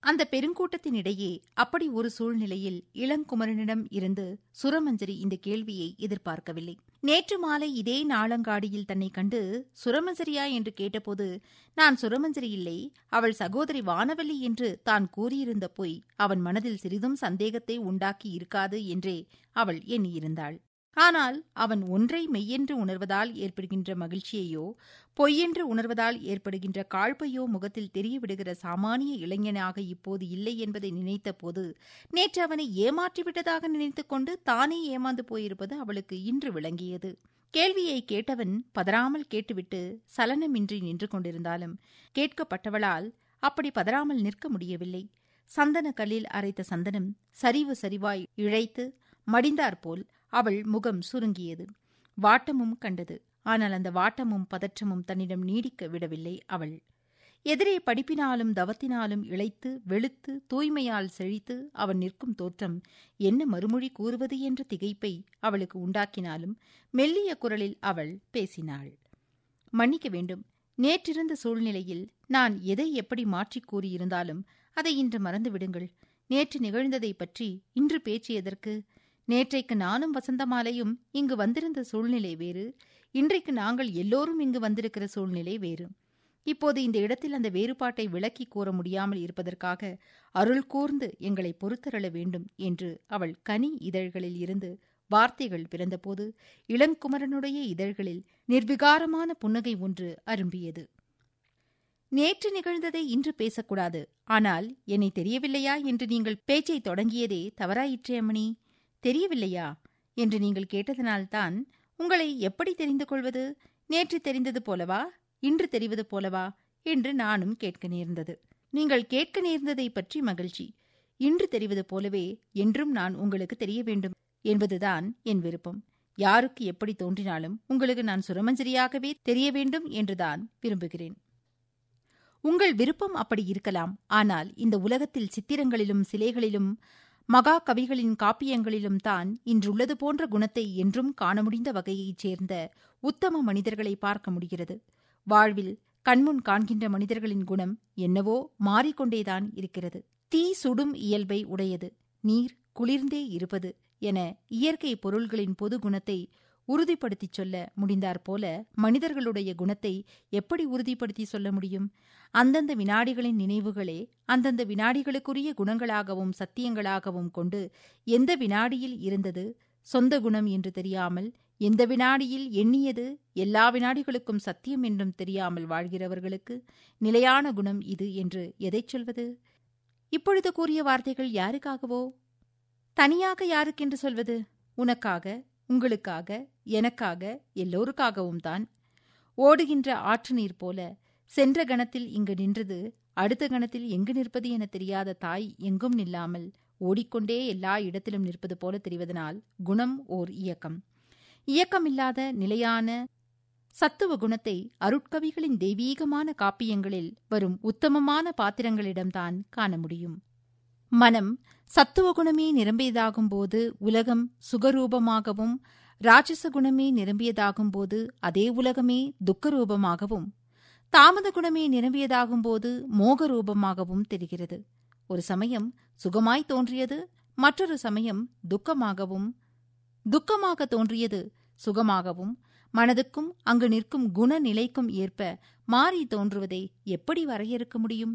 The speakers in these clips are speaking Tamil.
அந்த பெருங்கூட்டத்தினிடையே அப்படி ஒரு சூழ்நிலையில் இளங்குமரனிடம் இருந்து சுரமஞ்சரி இந்த கேள்வியை எதிர்பார்க்கவில்லை நேற்று மாலை இதே நாளங்காடியில் தன்னை கண்டு சுரமஞ்சரியா என்று கேட்டபோது நான் சுரமஞ்சரி இல்லை அவள் சகோதரி வானவல்லி என்று தான் கூறியிருந்த பொய் அவன் மனதில் சிறிதும் சந்தேகத்தை உண்டாக்கி இருக்காது என்றே அவள் எண்ணியிருந்தாள் ஆனால் அவன் ஒன்றை மெய்யென்று உணர்வதால் ஏற்படுகின்ற மகிழ்ச்சியையோ பொய்யென்று உணர்வதால் ஏற்படுகின்ற காழ்ப்பையோ முகத்தில் தெரியவிடுகிற சாமானிய இளைஞனாக இப்போது இல்லை என்பதை நினைத்த போது நேற்று அவனை ஏமாற்றிவிட்டதாக நினைத்துக் கொண்டு தானே ஏமாந்து போயிருப்பது அவளுக்கு இன்று விளங்கியது கேள்வியை கேட்டவன் பதறாமல் கேட்டுவிட்டு சலனமின்றி நின்று கொண்டிருந்தாலும் கேட்கப்பட்டவளால் அப்படி பதறாமல் நிற்க முடியவில்லை சந்தன கல்லில் அரைத்த சந்தனம் சரிவு சரிவாய் இழைத்து மடிந்தாற்போல் அவள் முகம் சுருங்கியது வாட்டமும் கண்டது ஆனால் அந்த வாட்டமும் பதற்றமும் தன்னிடம் நீடிக்க விடவில்லை அவள் எதிரே படிப்பினாலும் தவத்தினாலும் இழைத்து வெளுத்து தூய்மையால் செழித்து அவன் நிற்கும் தோற்றம் என்ன மறுமொழி கூறுவது என்ற திகைப்பை அவளுக்கு உண்டாக்கினாலும் மெல்லிய குரலில் அவள் பேசினாள் மன்னிக்க வேண்டும் நேற்றிருந்த சூழ்நிலையில் நான் எதை எப்படி மாற்றிக் கூறியிருந்தாலும் அதை இன்று மறந்து விடுங்கள் நேற்று நிகழ்ந்ததை பற்றி இன்று பேச்சு எதற்கு நேற்றைக்கு நானும் வசந்தமாலையும் இங்கு வந்திருந்த சூழ்நிலை வேறு இன்றைக்கு நாங்கள் எல்லோரும் இங்கு வந்திருக்கிற சூழ்நிலை வேறு இப்போது இந்த இடத்தில் அந்த வேறுபாட்டை விளக்கி கூற முடியாமல் இருப்பதற்காக அருள் கூர்ந்து எங்களை பொறுத்தரள வேண்டும் என்று அவள் கனி இதழ்களில் இருந்து வார்த்தைகள் பிறந்தபோது இளங்குமரனுடைய இதழ்களில் நிர்விகாரமான புன்னகை ஒன்று அரும்பியது நேற்று நிகழ்ந்ததை இன்று பேசக்கூடாது ஆனால் என்னை தெரியவில்லையா என்று நீங்கள் பேச்சை தொடங்கியதே தவறாயிற்றே அம்மணி தெரியவில்லையா என்று நீங்கள் கேட்டதனால்தான் உங்களை எப்படி தெரிந்து கொள்வது நேற்று தெரிந்தது போலவா இன்று தெரிவது போலவா என்று நானும் கேட்க நேர்ந்தது நீங்கள் கேட்க நேர்ந்ததை பற்றி மகிழ்ச்சி இன்று தெரிவது போலவே என்றும் நான் உங்களுக்கு தெரிய வேண்டும் என்பதுதான் என் விருப்பம் யாருக்கு எப்படி தோன்றினாலும் உங்களுக்கு நான் சுரமஞ்சரியாகவே தெரிய வேண்டும் என்றுதான் விரும்புகிறேன் உங்கள் விருப்பம் அப்படி இருக்கலாம் ஆனால் இந்த உலகத்தில் சித்திரங்களிலும் சிலைகளிலும் மகா கவிகளின் காப்பியங்களிலும் தான் இன்றுள்ளது போன்ற குணத்தை என்றும் காண முடிந்த வகையைச் சேர்ந்த உத்தம மனிதர்களை பார்க்க முடிகிறது வாழ்வில் கண்முன் காண்கின்ற மனிதர்களின் குணம் என்னவோ மாறிக்கொண்டேதான் இருக்கிறது தீ சுடும் இயல்பை உடையது நீர் குளிர்ந்தே இருப்பது என இயற்கை பொருள்களின் பொது குணத்தை உறுதிப்படுத்திச் சொல்ல முடிந்தாற்போல மனிதர்களுடைய குணத்தை எப்படி உறுதிப்படுத்தி சொல்ல முடியும் அந்தந்த வினாடிகளின் நினைவுகளே அந்தந்த வினாடிகளுக்குரிய குணங்களாகவும் சத்தியங்களாகவும் கொண்டு எந்த வினாடியில் இருந்தது சொந்த குணம் என்று தெரியாமல் எந்த வினாடியில் எண்ணியது எல்லா வினாடிகளுக்கும் சத்தியம் என்றும் தெரியாமல் வாழ்கிறவர்களுக்கு நிலையான குணம் இது என்று எதைச் சொல்வது இப்பொழுது கூறிய வார்த்தைகள் யாருக்காகவோ தனியாக யாருக்கென்று சொல்வது உனக்காக உங்களுக்காக எனக்காக எல்லோருக்காகவும் தான் ஓடுகின்ற ஆற்று நீர் போல சென்ற கணத்தில் இங்கு நின்றது அடுத்த கணத்தில் எங்கு நிற்பது என தெரியாத தாய் எங்கும் நில்லாமல் ஓடிக்கொண்டே எல்லா இடத்திலும் நிற்பது போல தெரிவதனால் குணம் ஓர் இயக்கம் இயக்கமில்லாத நிலையான சத்துவ குணத்தை அருட்கவிகளின் தெய்வீகமான காப்பியங்களில் வரும் உத்தமமான பாத்திரங்களிடம்தான் காண முடியும் மனம் சத்துவ குணமே நிரம்பியதாகும்போது உலகம் சுகரூபமாகவும் ராட்சச குணமே நிரம்பியதாகும்போது அதே உலகமே துக்கரூபமாகவும் தாமத குணமே நிரம்பியதாகும்போது மோக ரூபமாகவும் தெரிகிறது ஒரு சமயம் சுகமாய் தோன்றியது மற்றொரு சமயம் துக்கமாகவும் துக்கமாக தோன்றியது சுகமாகவும் மனதுக்கும் அங்கு நிற்கும் குணநிலைக்கும் ஏற்ப மாறி தோன்றுவதை எப்படி வரையறுக்க முடியும்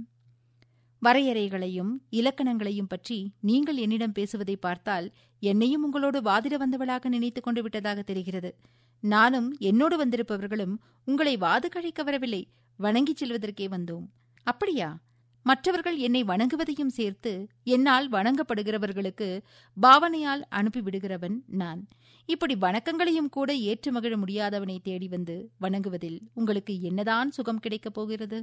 வரையறைகளையும் இலக்கணங்களையும் பற்றி நீங்கள் என்னிடம் பேசுவதை பார்த்தால் என்னையும் உங்களோடு வாதிட வந்தவளாக நினைத்துக் கொண்டு விட்டதாக தெரிகிறது நானும் என்னோடு வந்திருப்பவர்களும் உங்களை வாது கழிக்க வரவில்லை வணங்கிச் செல்வதற்கே வந்தோம் அப்படியா மற்றவர்கள் என்னை வணங்குவதையும் சேர்த்து என்னால் வணங்கப்படுகிறவர்களுக்கு பாவனையால் அனுப்பிவிடுகிறவன் நான் இப்படி வணக்கங்களையும் கூட ஏற்று மகிழ முடியாதவனை தேடி வந்து வணங்குவதில் உங்களுக்கு என்னதான் சுகம் கிடைக்கப் போகிறது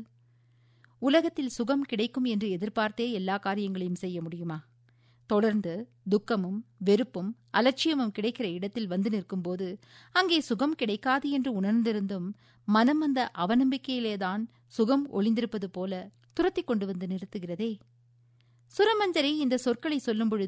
உலகத்தில் சுகம் கிடைக்கும் என்று எதிர்பார்த்தே எல்லா காரியங்களையும் செய்ய முடியுமா தொடர்ந்து துக்கமும் வெறுப்பும் அலட்சியமும் கிடைக்கிற இடத்தில் வந்து நிற்கும்போது அங்கே சுகம் கிடைக்காது என்று உணர்ந்திருந்தும் மனம் அந்த அவநம்பிக்கையிலேதான் சுகம் ஒளிந்திருப்பது போல துரத்தி கொண்டு வந்து நிறுத்துகிறதே சுரமஞ்சரி இந்த சொற்களை சொல்லும் பொழுது